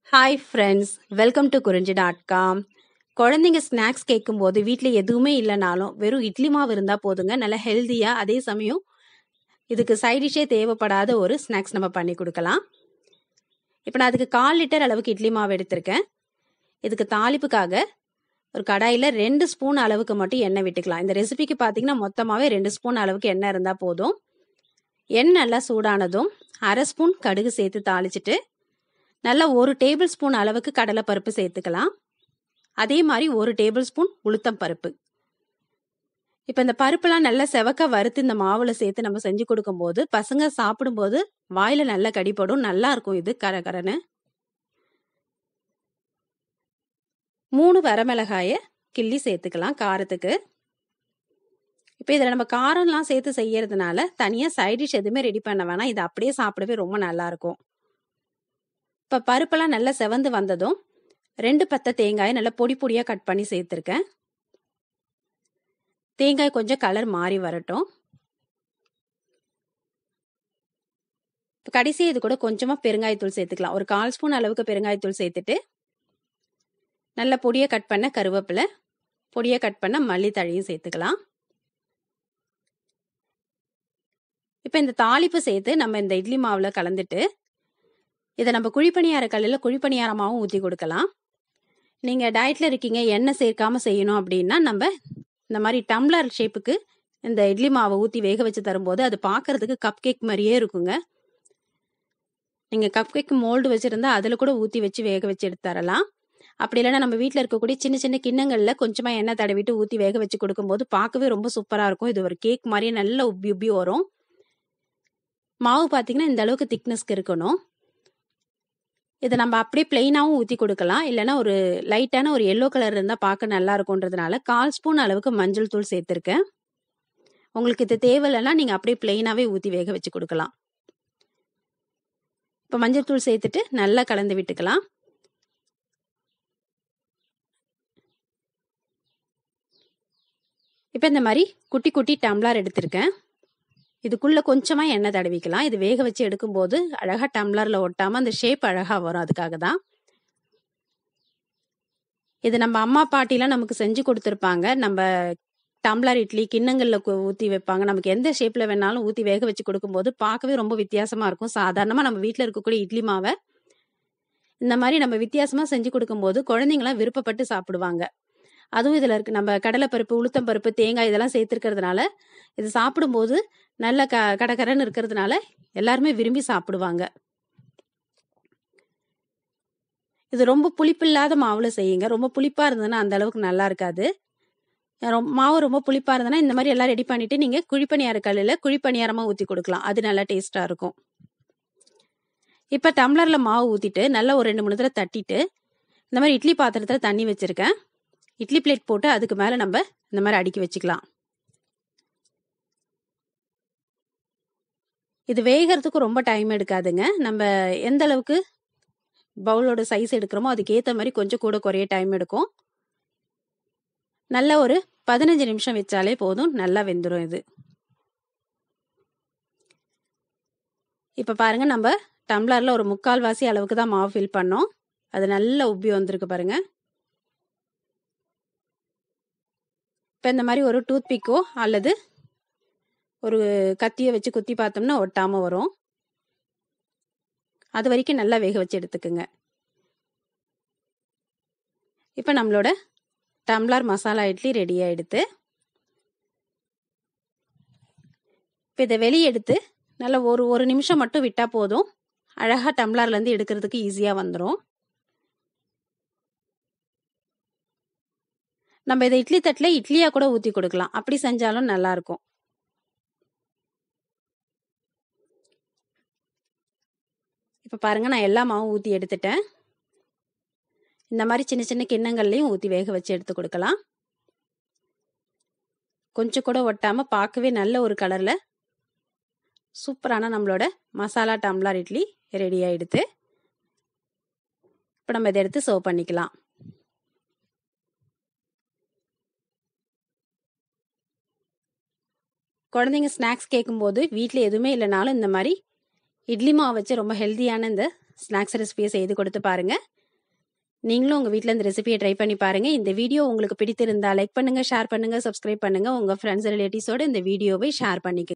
hi friends welcome to Kurinji dot com குழந்தைங்க snacks கேட்கும்போது வீட்டில் எதுவுமே இல்லைனாலும் வெறும் இட்லி மாவு இருந்தால் போதுங்க நல்லா ஹெல்த்தியாக அதே சமயம் இதுக்கு சைடிஷே தேவைப்படாத ஒரு ஸ்நாக்ஸ் நம்ம பண்ணி கொடுக்கலாம் இப்போ நான் அதுக்கு கால் லிட்டர் அளவுக்கு இட்லி மாவு எடுத்திருக்கேன் இதுக்கு தாளிப்புக்காக ஒரு கடாயில் ரெண்டு ஸ்பூன் அளவுக்கு மட்டும் எண்ணெய் விட்டுக்கலாம் இந்த ரெசிபிக்கு பார்த்தீங்கன்னா மொத்தமாகவே ரெண்டு ஸ்பூன் அளவுக்கு எண்ணெய் இருந்தால் போதும் எண்ணெய் நல்லா சூடானதும் அரை ஸ்பூன் கடுகு சேர்த்து தாளிச்சிட்டு நல்லா ஒரு டேபிள் ஸ்பூன் அளவுக்கு கடலைப்பருப்பு சேர்த்துக்கலாம் அதே மாதிரி ஒரு டேபிள் ஸ்பூன் உளுத்தம் பருப்பு இப்போ இந்த பருப்புலாம் நல்லா செவக்க வறுத்து இந்த மாவில் சேர்த்து நம்ம செஞ்சு கொடுக்கும்போது பசங்க சாப்பிடும்போது வாயில் நல்லா கடிப்படும் நல்லா இருக்கும் இது கரகரன்னு மூணு வரமிளகாயை கிள்ளி சேர்த்துக்கலாம் காரத்துக்கு இப்போ இதில் நம்ம காரம்லாம் சேர்த்து செய்யறதுனால தனியாக சைடிஷ் எதுவுமே ரெடி பண்ண வேணாம் இது அப்படியே சாப்பிடவே ரொம்ப நல்லா இருக்கும் இப்போ பருப்பெல்லாம் நல்லா செவந்து வந்ததும் ரெண்டு பத்தை தேங்காயை நல்லா பொடி பொடியாக கட் பண்ணி சேர்த்துருக்கேன் தேங்காய் கொஞ்சம் கலர் மாறி வரட்டும் இப்போ கடைசி இது கூட கொஞ்சமாக பெருங்காயத்தூள் சேர்த்துக்கலாம் ஒரு கால் ஸ்பூன் அளவுக்கு பெருங்காயத்தூள் சேர்த்துட்டு நல்ல பொடியை கட் பண்ண கருவேப்பிலை பொடியை கட் பண்ண மல்லித்தழையும் சேர்த்துக்கலாம் இப்போ இந்த தாளிப்பு சேர்த்து நம்ம இந்த இட்லி மாவில் கலந்துட்டு இதை நம்ம குழிப்பணியார கல்லில் குழிப்பணியாரமாகவும் ஊற்றி கொடுக்கலாம் நீங்கள் டயட்டில் இருக்கீங்க எண்ணெய் சேர்க்காம செய்யணும் அப்படின்னா நம்ம இந்த மாதிரி டம்ளர் ஷேப்புக்கு இந்த இட்லி மாவை ஊற்றி வேக வச்சு தரும்போது அது பார்க்கறதுக்கு கப் கேக் மாதிரியே இருக்குங்க நீங்கள் கப் கேக் மோல்டு வச்சுருந்தா அதில் கூட ஊற்றி வச்சு வேக வச்சு எடுத்து தரலாம் அப்படி இல்லைன்னா நம்ம வீட்டில் இருக்கக்கூடிய சின்ன சின்ன கிண்ணங்களில் கொஞ்சமாக எண்ணெய் தடவிட்டு ஊற்றி வேக வச்சு கொடுக்கும்போது பார்க்கவே ரொம்ப சூப்பராக இருக்கும் இது ஒரு கேக் மாதிரியே நல்ல உப்பி உப்பி வரும் மாவு பார்த்தீங்கன்னா இந்த அளவுக்கு திக்னஸ்க்கு இருக்கணும் இதை நம்ம அப்படியே பிளெயினாகவும் ஊற்றி கொடுக்கலாம் இல்லைன்னா ஒரு லைட்டான ஒரு எல்லோ கலர் இருந்தால் பார்க்க நல்லா இருக்கும்ன்றதுனால கால் ஸ்பூன் அளவுக்கு மஞ்சள் தூள் சேர்த்துருக்கேன் உங்களுக்கு இது தேவையில்லைன்னா நீங்கள் அப்படியே பிளெயினாகவே ஊற்றி வேக வச்சு கொடுக்கலாம் இப்போ மஞ்சள் தூள் சேர்த்துட்டு நல்லா கலந்து விட்டுக்கலாம் இப்போ இந்த மாதிரி குட்டி குட்டி டம்ளார் எடுத்திருக்கேன் இதுக்குள்ளே கொஞ்சமாக எண்ணெய் தடவிக்கலாம் இது வேக வச்சு எடுக்கும்போது அழகாக டம்ளரில் ஒட்டாமல் அந்த ஷேப் அழகாக வரும் அதுக்காக தான் இது நம்ம அம்மா பாட்டிலாம் நமக்கு செஞ்சு கொடுத்துருப்பாங்க நம்ம டம்ளர் இட்லி கிண்ணங்களில் ஊற்றி வைப்பாங்க நமக்கு எந்த ஷேப்பில் வேணாலும் ஊற்றி வேக வச்சு கொடுக்கும்போது பார்க்கவே ரொம்ப வித்தியாசமாக இருக்கும் சாதாரணமாக நம்ம வீட்டில் இருக்கக்கூடிய இட்லி மாவை இந்த மாதிரி நம்ம வித்தியாசமாக செஞ்சு கொடுக்கும்போது குழந்தைங்களாம் விருப்பப்பட்டு சாப்பிடுவாங்க அதுவும் இதில் இருக்கு நம்ம கடலைப்பருப்பு உளுத்தம் பருப்பு தேங்காய் இதெல்லாம் சேர்த்துருக்கிறதுனால இது சாப்பிடும்போது நல்ல க கடகரன்னு இருக்கிறதுனால எல்லாருமே விரும்பி சாப்பிடுவாங்க இது ரொம்ப புளிப்பில்லாத மாவுல செய்யுங்க ரொம்ப புளிப்பா இருந்ததுன்னா அந்த அளவுக்கு நல்லா இருக்காது மாவு ரொம்ப புளிப்பா இருந்ததுன்னா இந்த மாதிரி எல்லாம் ரெடி பண்ணிட்டு நீங்க குழிப்பணியார கல்லில் குழிப்பணியாரமா ஊற்றி கொடுக்கலாம் அது நல்லா டேஸ்டா இருக்கும் இப்போ டம்ளர்ல மாவு ஊற்றிட்டு நல்லா ஒரு ரெண்டு மூணு தடவை தட்டிட்டு இந்த மாதிரி இட்லி பாத்திரத்தில் தண்ணி வச்சிருக்கேன் இட்லி பிளேட் போட்டு அதுக்கு மேலே நம்ம இந்த மாதிரி அடுக்கி வச்சுக்கலாம் இது வேகிறதுக்கு ரொம்ப டைம் எடுக்காதுங்க நம்ம எந்த அளவுக்கு பவுலோட சைஸ் எடுக்கிறோமோ அதுக்கு ஏற்ற மாதிரி கொஞ்சம் கூட குறைய டைம் எடுக்கும் நல்ல ஒரு பதினஞ்சு நிமிஷம் வச்சாலே போதும் நல்லா வெந்துடும் இது இப்போ பாருங்க நம்ம டம்ளரில் ஒரு முக்கால் வாசி அளவுக்கு தான் மாவு ஃபில் பண்ணோம் அது நல்லா உப்பி வந்திருக்கு பாருங்க இப்போ இந்த மாதிரி ஒரு டூத் பிக்கோ அல்லது ஒரு கத்தியை வச்சு குத்தி பார்த்தோம்னா ஒட்டாமல் வரும் அது வரைக்கும் நல்லா வேக வச்சு எடுத்துக்குங்க இப்போ நம்மளோட டம்ளர் மசாலா இட்லி ரெடி ஆகிடுது இப்போ இதை வெளியே எடுத்து நல்லா ஒரு ஒரு நிமிஷம் மட்டும் விட்டால் போதும் அழகாக டம்ளர்லேருந்து எடுக்கிறதுக்கு ஈஸியாக வந்துடும் நம்ம இதை இட்லி தட்டில் இட்லியாக கூட ஊற்றி கொடுக்கலாம் அப்படி செஞ்சாலும் நல்லாயிருக்கும் இப்போ பாருங்க நான் எல்லா மாவும் ஊற்றி எடுத்துட்டேன் இந்த மாதிரி சின்ன சின்ன கிண்ணங்கள்லையும் ஊற்றி வேக வச்சு எடுத்து கொடுக்கலாம் கொஞ்சம் கூட ஒட்டாமல் பார்க்கவே நல்ல ஒரு கலரில் சூப்பரான நம்மளோட மசாலா டம்ளர் இட்லி ரெடி ஆகிடுது இப்போ நம்ம இதை எடுத்து சர்வ் பண்ணிக்கலாம் குழந்தைங்க ஸ்நாக்ஸ் கேட்கும்போது வீட்டில் எதுவுமே இல்லைனாலும் இந்த மாதிரி இட்லி மாவு வச்சு ரொம்ப ஹெல்த்தியான இந்த ஸ்நாக்ஸ் ரெசிபியை செய்து கொடுத்து பாருங்க நீங்களும் உங்கள் வீட்டில் இந்த ரெசிபியை ட்ரை பண்ணி பாருங்க இந்த வீடியோ உங்களுக்கு பிடித்திருந்தா லைக் பண்ணுங்க ஷேர் பண்ணுங்க சப்ஸ்கிரைப் பண்ணுங்க உங்கள் ஃப்ரெண்ட்ஸ் ரிலேட்டிவ்ஸோட இந்த வீடியோவை ஷேர் பண்ணிக்க